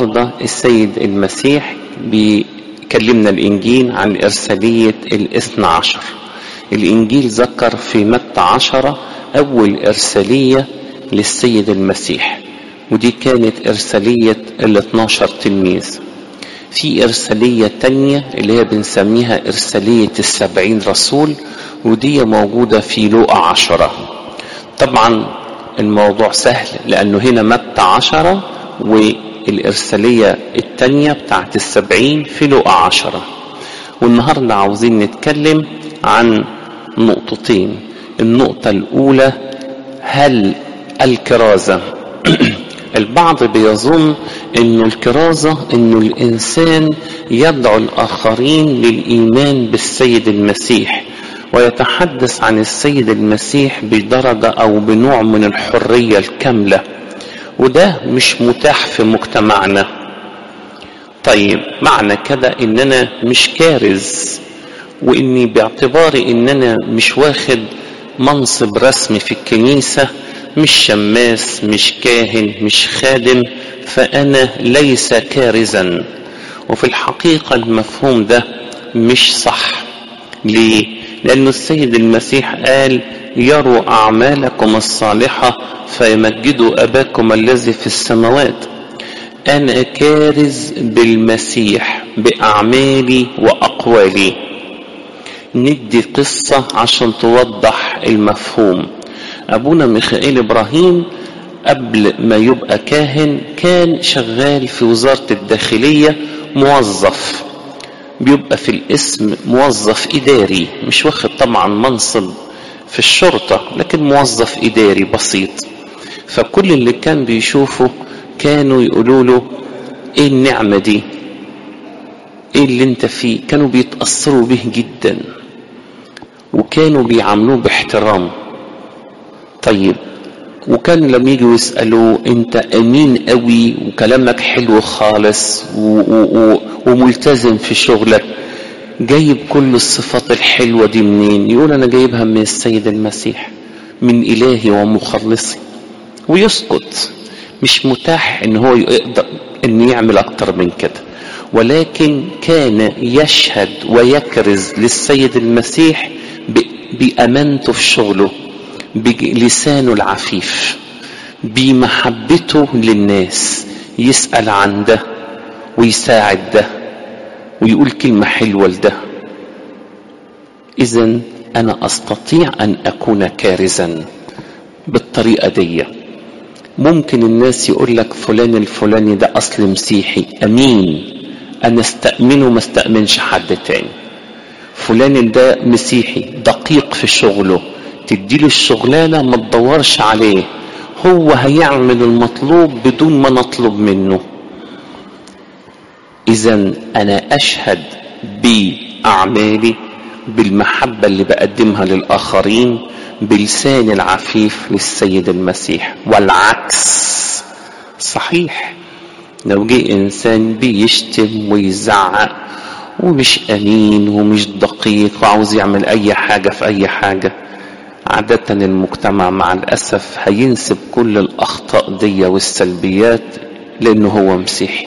النهاردة السيد المسيح بيكلمنا الإنجيل عن إرسالية الاثنى عشر الإنجيل ذكر في متى عشرة أول إرسالية للسيد المسيح ودي كانت إرسالية ال 12 تلميذ في إرسالية تانية اللي هي بنسميها إرسالية السبعين رسول ودي موجودة في لوقا عشرة طبعا الموضوع سهل لأنه هنا متى عشرة والإرسالية التانية بتاعت السبعين في لوقا عشرة والنهاردة عاوزين نتكلم عن نقطتين النقطة الأولى هل الكرازة البعض بيظن انه الكرازة انه الانسان يدعو الاخرين للايمان بالسيد المسيح ويتحدث عن السيد المسيح بدرجة او بنوع من الحرية الكاملة وده مش متاح في مجتمعنا طيب معنى كده ان انا مش كارز واني باعتباري ان انا مش واخد منصب رسمي في الكنيسة مش شماس مش كاهن مش خادم فأنا ليس كارزا وفي الحقيقة المفهوم ده مش صح ليه؟ لأن السيد المسيح قال يروا أعمالكم الصالحة فيمجدوا أباكم الذي في السماوات أنا كارز بالمسيح بأعمالي وأقوالي ندي قصة عشان توضح المفهوم أبونا ميخائيل إبراهيم قبل ما يبقى كاهن كان شغال في وزارة الداخلية موظف بيبقى في الاسم موظف إداري مش واخد طبعا منصب في الشرطة لكن موظف إداري بسيط فكل اللي كان بيشوفه كانوا يقولوا له ايه النعمة دي ايه اللي انت فيه كانوا بيتأثروا به جدا وكانوا بيعاملوه باحترام طيب وكان لما يجوا يسألوه انت امين قوي وكلامك حلو خالص و و و وملتزم في شغلك جايب كل الصفات الحلوة دي منين يقول انا جايبها من السيد المسيح من الهي ومخلصي ويسكت مش متاح ان هو يقدر ان يعمل اكتر من كده ولكن كان يشهد ويكرز للسيد المسيح بامانته في شغله بلسانه العفيف بمحبته للناس يسأل عن ده ويساعد ده ويقول كلمة حلوة لده إذا أنا أستطيع أن أكون كارزا بالطريقة دي ممكن الناس يقول لك فلان الفلاني ده أصل مسيحي أمين أنا استأمنه ما استأمنش حد تاني فلان ده مسيحي دقيق في شغله تديله الشغلانه ما تدورش عليه هو هيعمل المطلوب بدون ما نطلب منه اذا انا اشهد باعمالي بالمحبه اللي بقدمها للاخرين بلسان العفيف للسيد المسيح والعكس صحيح لو جه انسان بيشتم ويزعق ومش امين ومش دقيق وعاوز يعمل اي حاجه في اي حاجه عادة المجتمع مع الأسف هينسب كل الأخطاء دي والسلبيات لأنه هو مسيحي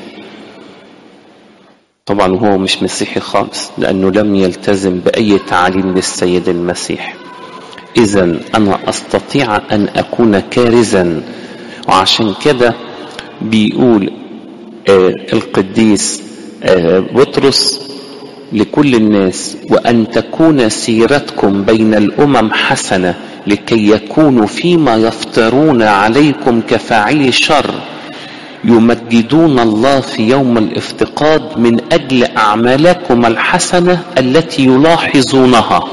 طبعا هو مش مسيحي خالص لأنه لم يلتزم بأي تعاليم للسيد المسيح إذا أنا أستطيع أن أكون كارزا وعشان كده بيقول آه القديس آه بطرس لكل الناس وأن تكون سيرتكم بين الأمم حسنة لكي يكونوا فيما يفترون عليكم كفاعلي شر يمجدون الله في يوم الافتقاد من أجل أعمالكم الحسنة التي يلاحظونها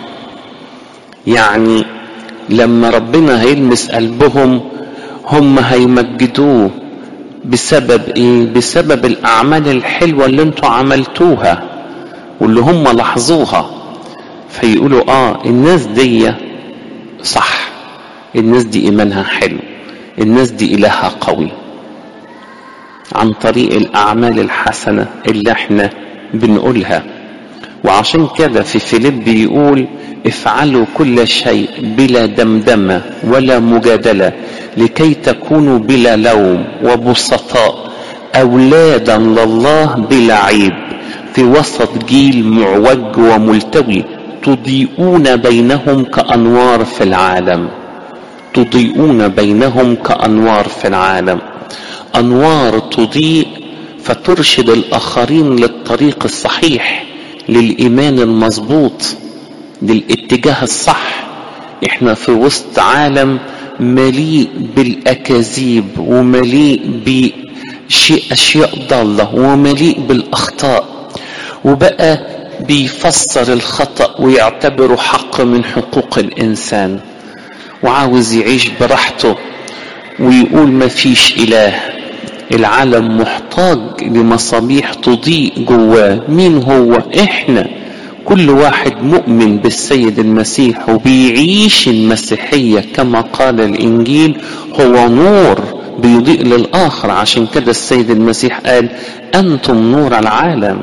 يعني لما ربنا هيلمس قلبهم هم هيمجدوه بسبب ايه بسبب الاعمال الحلوه اللي انتوا عملتوها واللي هم لاحظوها فيقولوا اه الناس دي صح الناس دي ايمانها حلو الناس دي الهها قوي عن طريق الاعمال الحسنه اللي احنا بنقولها وعشان كده في فيليب يقول افعلوا كل شيء بلا دمدمه ولا مجادله لكي تكونوا بلا لوم وبسطاء أولادا لله بلا عيب في وسط جيل معوج وملتوي تضيئون بينهم كأنوار في العالم تضيئون بينهم كأنوار في العالم أنوار تضيء فترشد الآخرين للطريق الصحيح للإيمان المظبوط للاتجاه الصح احنا في وسط عالم مليء بالأكاذيب ومليء بشيء أشياء ضالة ومليء بالأخطاء وبقى بيفسر الخطأ ويعتبره حق من حقوق الإنسان وعاوز يعيش براحته ويقول ما فيش إله العالم محتاج لمصابيح تضيء جواه مين هو احنا كل واحد مؤمن بالسيد المسيح وبيعيش المسيحية كما قال الإنجيل هو نور بيضيء للآخر عشان كده السيد المسيح قال أنتم نور العالم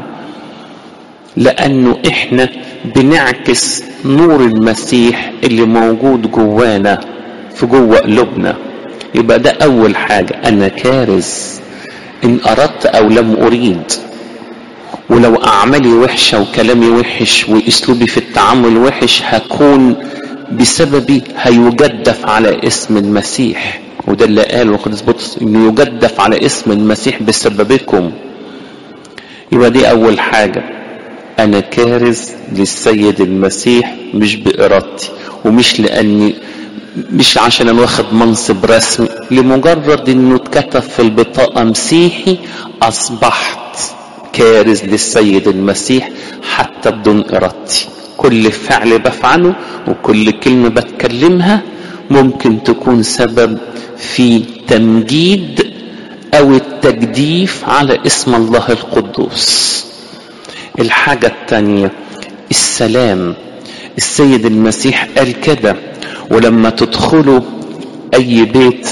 لأنه إحنا بنعكس نور المسيح اللي موجود جوانا في جوه قلوبنا يبقى ده أول حاجة أنا كارز إن أردت أو لم أريد ولو أعمالي وحشة وكلامي وحش وأسلوبي في التعامل وحش هكون بسببي هيجدف على اسم المسيح وده اللي قاله القديس بطرس انه يجدف على اسم المسيح بسببكم يبقى دي اول حاجه انا كارز للسيد المسيح مش بارادتي ومش لاني مش عشان انا واخد منصب رسمي لمجرد انه اتكتب في البطاقه مسيحي اصبحت كارز للسيد المسيح حتى بدون ارادتي كل فعل بفعله وكل كلمه بتكلمها ممكن تكون سبب في تمجيد او التجديف على اسم الله القدوس الحاجة التانية السلام السيد المسيح قال كده ولما تدخلوا اي بيت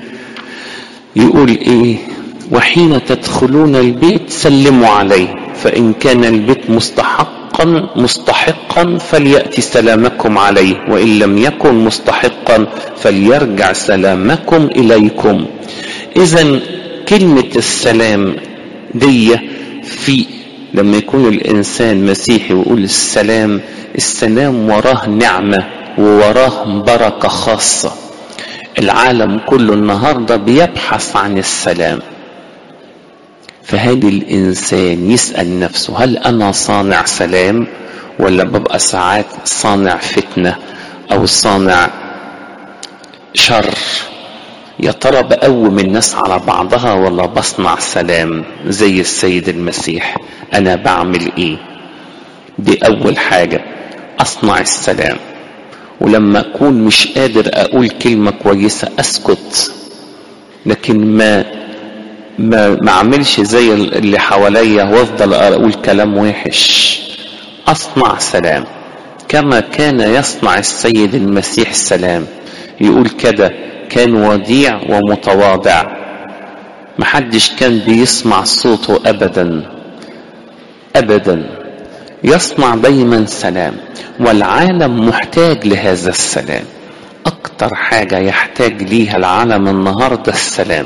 يقول ايه وحين تدخلون البيت سلموا عليه فان كان البيت مستحقا مستحقا فلياتي سلامكم عليه وان لم يكن مستحقا فليرجع سلامكم اليكم اذا كلمه السلام دي في لما يكون الانسان مسيحي ويقول السلام السلام وراه نعمه ووراه بركه خاصه العالم كله النهارده بيبحث عن السلام فهل الانسان يسال نفسه هل انا صانع سلام ولا ببقى ساعات صانع فتنه او صانع شر يا ترى بقوم الناس على بعضها ولا بصنع سلام زي السيد المسيح انا بعمل ايه دي اول حاجه اصنع السلام ولما اكون مش قادر اقول كلمه كويسه اسكت لكن ما ما ما اعملش زي اللي حواليا وافضل اقول كلام وحش اصنع سلام كما كان يصنع السيد المسيح سلام يقول كده كان وديع ومتواضع محدش كان بيسمع صوته ابدا ابدا يصنع دايما سلام والعالم محتاج لهذا السلام اكتر حاجه يحتاج ليها العالم النهارده السلام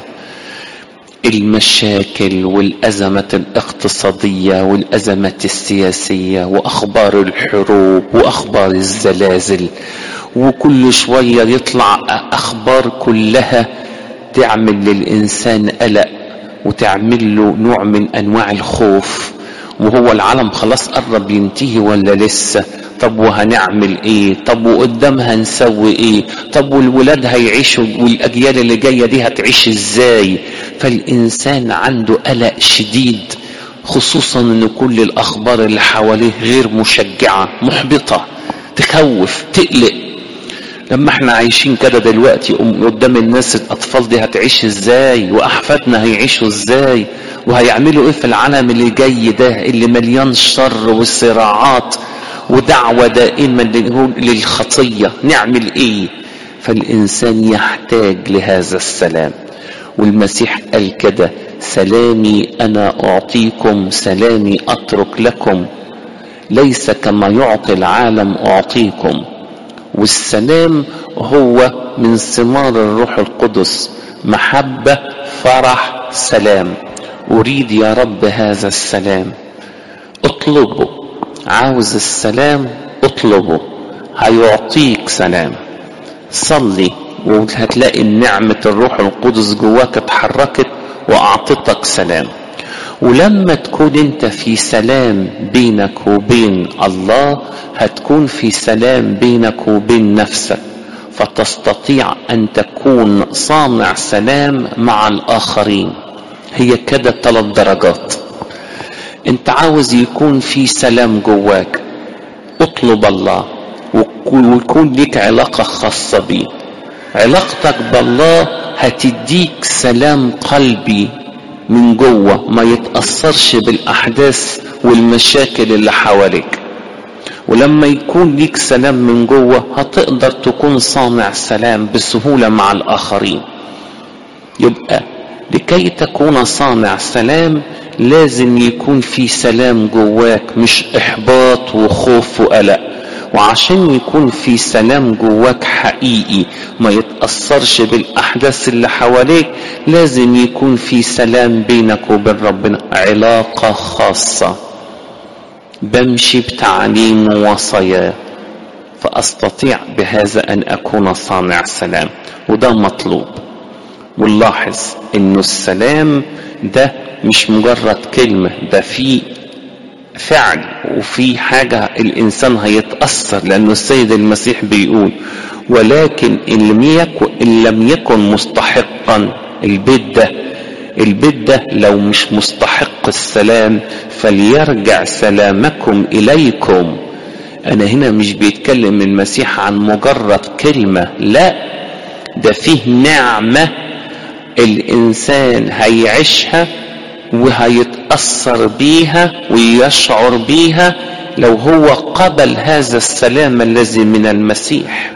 المشاكل والأزمات الاقتصادية والأزمات السياسية وأخبار الحروب وأخبار الزلازل وكل شوية يطلع أخبار كلها تعمل للإنسان قلق وتعمل له نوع من أنواع الخوف وهو العالم خلاص قرب ينتهي ولا لسه طب وهنعمل ايه طب وقدام هنسوي ايه طب والولاد هيعيشوا والاجيال اللي جايه دي هتعيش ازاي فالانسان عنده قلق شديد خصوصا ان كل الاخبار اللي حواليه غير مشجعه محبطه تخوف تقلق لما احنا عايشين كده دلوقتي قدام الناس الاطفال دي هتعيش ازاي واحفادنا هيعيشوا ازاي وهيعملوا ايه في العالم اللي جاي ده اللي مليان شر وصراعات ودعوة دائما للخطية نعمل ايه فالانسان يحتاج لهذا السلام والمسيح قال كده سلامي انا اعطيكم سلامي اترك لكم ليس كما يعطي العالم اعطيكم والسلام هو من ثمار الروح القدس محبة فرح سلام أريد يا رب هذا السلام اطلبه عاوز السلام اطلبه هيعطيك سلام صلي وهتلاقي نعمة الروح القدس جواك اتحركت وأعطتك سلام ولما تكون انت في سلام بينك وبين الله هتكون في سلام بينك وبين نفسك فتستطيع ان تكون صانع سلام مع الاخرين هي كده ثلاث درجات انت عاوز يكون في سلام جواك اطلب الله ويكون لك علاقة خاصة بيه علاقتك بالله هتديك سلام قلبي من جوه ما يتأثرش بالأحداث والمشاكل اللي حواليك ولما يكون ليك سلام من جوه هتقدر تكون صانع سلام بسهولة مع الآخرين يبقى لكي تكون صانع سلام لازم يكون في سلام جواك مش إحباط وخوف وقلق وعشان يكون في سلام جواك حقيقي ما يتأثرش بالأحداث اللي حواليك لازم يكون في سلام بينك وبين ربنا علاقة خاصة بمشي بتعليم وصاياه فأستطيع بهذا أن أكون صانع سلام وده مطلوب ونلاحظ إنه السلام ده مش مجرد كلمة ده في فعل وفي حاجة الإنسان هيتأثر لأنه السيد المسيح بيقول ولكن إن لم يكن, إن لم يكن مستحقا البيت ده البيت ده لو مش مستحق السلام فليرجع سلامكم إليكم أنا هنا مش بيتكلم المسيح عن مجرد كلمة لا ده فيه نعمة الإنسان هيعيشها وهيتأثر بيها ويشعر بيها لو هو قبل هذا السلام الذي من المسيح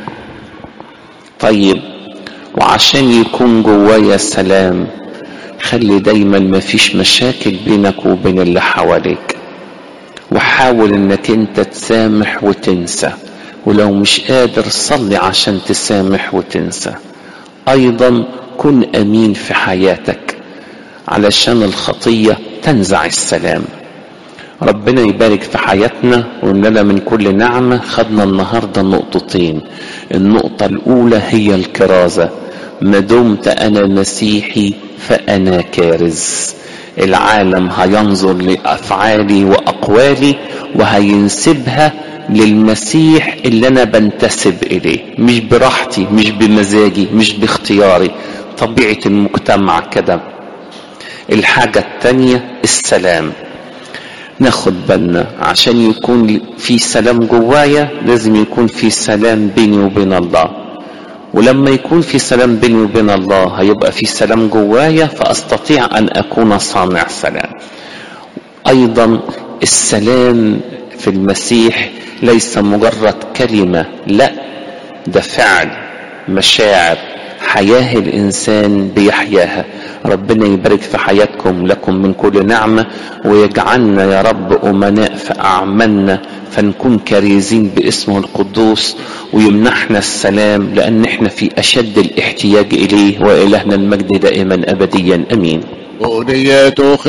طيب وعشان يكون جوايا سلام خلي دايما مفيش مشاكل بينك وبين اللي حواليك وحاول انك انت تسامح وتنسى ولو مش قادر صلي عشان تسامح وتنسى ايضا كن امين في حياتك علشان الخطية تنزع السلام ربنا يبارك في حياتنا واننا من كل نعمة خدنا النهاردة نقطتين النقطة الاولى هي الكرازة ما دمت انا مسيحي فانا كارز العالم هينظر لافعالي واقوالي وهينسبها للمسيح اللي انا بنتسب اليه مش براحتي مش بمزاجي مش باختياري طبيعة المجتمع كده الحاجة التانية السلام ناخد بالنا عشان يكون في سلام جوايا لازم يكون في سلام بيني وبين الله ولما يكون في سلام بيني وبين الله هيبقى في سلام جوايا فاستطيع ان اكون صانع سلام ايضا السلام في المسيح ليس مجرد كلمه لا ده فعل مشاعر حياه الانسان بيحياها ربنا يبارك في حياتكم لكم من كل نعمه ويجعلنا يا رب امناء في اعمالنا فنكون كريزين باسمه القدوس ويمنحنا السلام لان احنا في اشد الاحتياج اليه والهنا المجد دائما ابديا امين